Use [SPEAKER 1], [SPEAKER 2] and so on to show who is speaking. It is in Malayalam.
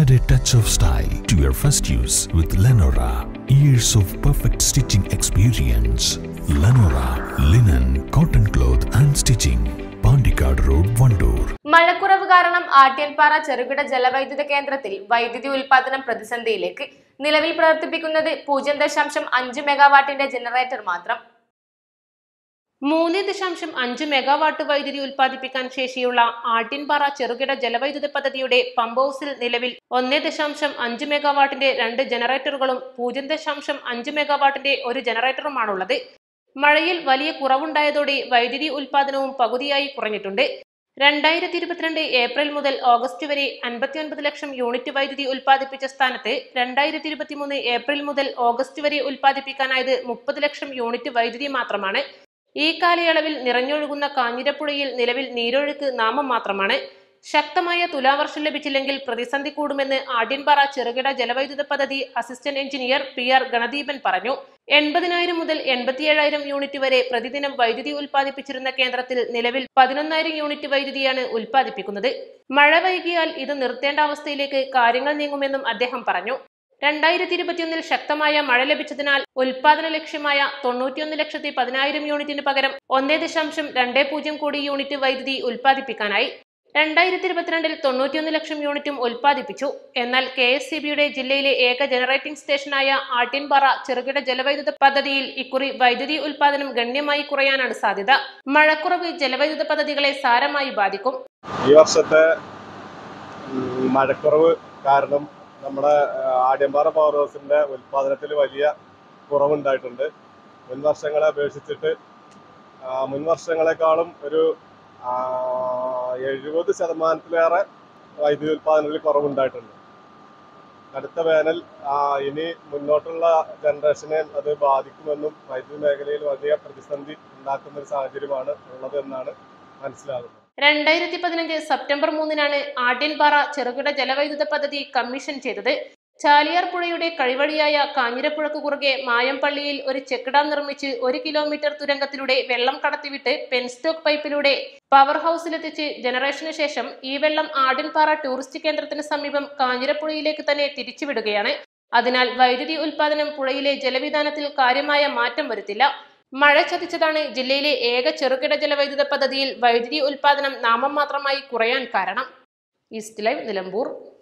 [SPEAKER 1] Add a touch of style to your first use with Lenora. Years of perfect stitching experience. Lenora linen, cotton cloth and stitching. Pandikad Road, Vandoor.
[SPEAKER 2] മഴക്കുറവ് കാരണം ആട്യൻപാറ ചെറുകിട ജലവൈദ്യുത കേന്ദ്രത്തിൽ വൈദ്യുതി ഉൽപാദനം പ്രതിസന്ധിയിലേക്ക് നിലവിൽ പ്രവർത്തിപ്പിക്കുന്നത് പൂജ്യം ദശാംശം അഞ്ച് മെഗാവാട്ടിന്റെ ജനറേറ്റർ മാത്രം മൂന്ന് ദശാംശം അഞ്ച് മെഗാവാട്ട് വൈദ്യുതി ഉൽപ്പാദിപ്പിക്കാൻ ശേഷിയുള്ള ആട്ടിൻപാറ ചെറുകിട ജലവൈദ്യുത പദ്ധതിയുടെ പമ്പ് ഹൗസിൽ നിലവിൽ ഒന്ന് ദശാംശം അഞ്ച് മെഗാവാട്ടിന്റെ രണ്ട് ജനറേറ്ററുകളും പൂജ്യം ദശാംശം അഞ്ച് മെഗാവാട്ടിന്റെ ഒരു ജനറേറ്ററുമാണുള്ളത് മഴയിൽ വലിയ കുറവുണ്ടായതോടെ വൈദ്യുതി ഉൽപാദനവും പകുതിയായി കുറഞ്ഞിട്ടുണ്ട് രണ്ടായിരത്തി ഇരുപത്തിരണ്ട് ഏപ്രിൽ മുതൽ ഓഗസ്റ്റ് വരെ അൻപത്തിയൊൻപത് ലക്ഷം യൂണിറ്റ് വൈദ്യുതി ഉൽപ്പാദിപ്പിച്ച സ്ഥാനത്ത് രണ്ടായിരത്തി ഇരുപത്തിമൂന്ന് ഏപ്രിൽ മുതൽ ഓഗസ്റ്റ് വരെ ഉൽപ്പാദിപ്പിക്കാനായത് മുപ്പത് ലക്ഷം യൂണിറ്റ് വൈദ്യുതി മാത്രമാണ് ഈ കാലയളവിൽ നിറഞ്ഞൊഴുകുന്ന കാഞ്ഞിരപ്പുഴയിൽ നിലവിൽ നീരൊഴുക്ക് നാമം മാത്രമാണ് ശക്തമായ തുലാവർഷം ലഭിച്ചില്ലെങ്കിൽ പ്രതിസന്ധി കൂടുമെന്ന് ആഢ്യൻപാറ ചെറുകിട ജലവൈദ്യുത പദ്ധതി assistant engineer P R Ganadeepan പറഞ്ഞു എൺപതിനായിരം മുതൽ എൺപത്തിയേഴായിരം യൂണിറ്റ് വരെ പ്രതിദിനം വൈദ്യുതി ഉൽപ്പാദിപ്പിച്ചിരുന്ന കേന്ദ്രത്തിൽ നിലവിൽ പതിനൊന്നായിരം യൂണിറ്റ് വൈദ്യുതിയാണ് ഉൽപ്പാദിപ്പിക്കുന്നത് മഴ വൈകിയാൽ ഇത് നിർത്തേണ്ട അവസ്ഥയിലേക്ക് കാര്യങ്ങൾ നീങ്ങുമെന്നും അദ്ദേഹം പറഞ്ഞു രണ്ടായിരത്തി ഇരുപത്തിയൊന്നിൽ ശക്തമായ മഴ ലഭിച്ചതിനാൽ ഉൽപാദന ലക്ഷ്യമായ തൊണ്ണൂറ്റിയൊന്ന് ലക്ഷത്തി പതിനായിരം യൂണിറ്റിന് പകരം ഒന്നേ ദശാംശം രണ്ടേ പൂജ്യം കോടി യൂണിറ്റ് വൈദ്യുതി ഉൽപ്പാദിപ്പിക്കാനായി രണ്ടായിരത്തി ഇരുപത്തിരണ്ടിൽ തൊണ്ണൂറ്റിയൊന്ന് ലക്ഷം യൂണിറ്റും ഉൽപ്പാദിപ്പിച്ചു എന്നാൽ കെ എസ് സി ബിയുടെ ജില്ലയിലെ ഏക ജനറേറ്റിംഗ് സ്റ്റേഷനായ ആട്ടിൻപാറ ചെറുകിട ജലവൈദ്യുത പദ്ധതിയിൽ ഇക്കുറി വൈദ്യുതി ഉൽപാദനം ഗണ്യമായി കുറയാനാണ് സാധ്യത മഴക്കുറവ് ജലവൈദ്യുത പദ്ധതികളെ സാരമായി ബാധിക്കും
[SPEAKER 3] ഈ വർഷത്തെ ഉം, മഴക്കുറവ് കാരണം നമ്മുടെ ആ, ആട്യമ്പാറ പവർ ഹൗസിന്റെ ഉൽപാദനത്തിൽ വലിയ കുറവുണ്ടായിട്ടുണ്ട് മുൻ വർഷങ്ങളെ അപേക്ഷിച്ചിട്ട് ആ, മുൻ വർഷങ്ങളെക്കാളും ഒരു ആ, എഴുപത് ശതമാനത്തിലേറെ വൈദ്യുതി ഉൽപാദനത്തിൽ കുറവുണ്ടായിട്ടുണ്ട് അടുത്ത വേനൽ ആ, ഇനി മുന്നോട്ടുള്ള ജനറേഷനെ അത് ബാധിക്കുമെന്നും വൈദ്യുതി മേഖലയിൽ വലിയ പ്രതിസന്ധി ഉണ്ടാക്കുന്ന ഒരു സാഹചര്യമാണ് ഉള്ളത് എന്നാണ് മനസ്സിലാകുന്നത്
[SPEAKER 2] രണ്ടായിരത്തി പതിനഞ്ച് സെപ്റ്റംബർ മൂന്നിനാണ് ആട്യൻപാറ ചെറുകിട ജലവൈദ്യുത പദ്ധതി കമ്മീഷൻ ചെയ്തത് ചാലിയാർ പുഴയുടെ കഴിവഴിയായ കാഞ്ഞിരപ്പുഴക്ക് കുറുകെ മായമ്പള്ളിയിൽ ഒരു ചെക്ക് ഡാം നിർമ്മിച്ച് ഒരു കിലോമീറ്റർ തുരങ്കത്തിലൂടെ വെള്ളം കടത്തിവിട്ട് പെൻസ്റ്റോക്ക് പൈപ്പിലൂടെ പവർ ഹൗസിലെത്തിച്ച് ജനറേഷന് ശേഷം ഈ വെള്ളം ആടിൻപാറ ടൂറിസ്റ്റ് കേന്ദ്രത്തിന് സമീപം കാഞ്ഞിരപ്പുഴയിലേക്ക് തന്നെ തിരിച്ചുവിടുകയാണ് അതിനാൽ വൈദ്യുതി ഉൽപാദനം പുഴയിലെ ജലവിധാനത്തിൽ കാര്യമായ മാറ്റം വരുത്തില്ല മഴ ചതിച്ചതാണ് ജില്ലയിലെ ഏക ചെറുകിട ജലവൈദ്യുത പദ്ധതിയിൽ വൈദ്യുതി ഉൽപാദനം നാമം മാത്രമായി കുറയാൻ കാരണം ഈസ്റ്റ് ലൈവ് നിലമ്പൂർ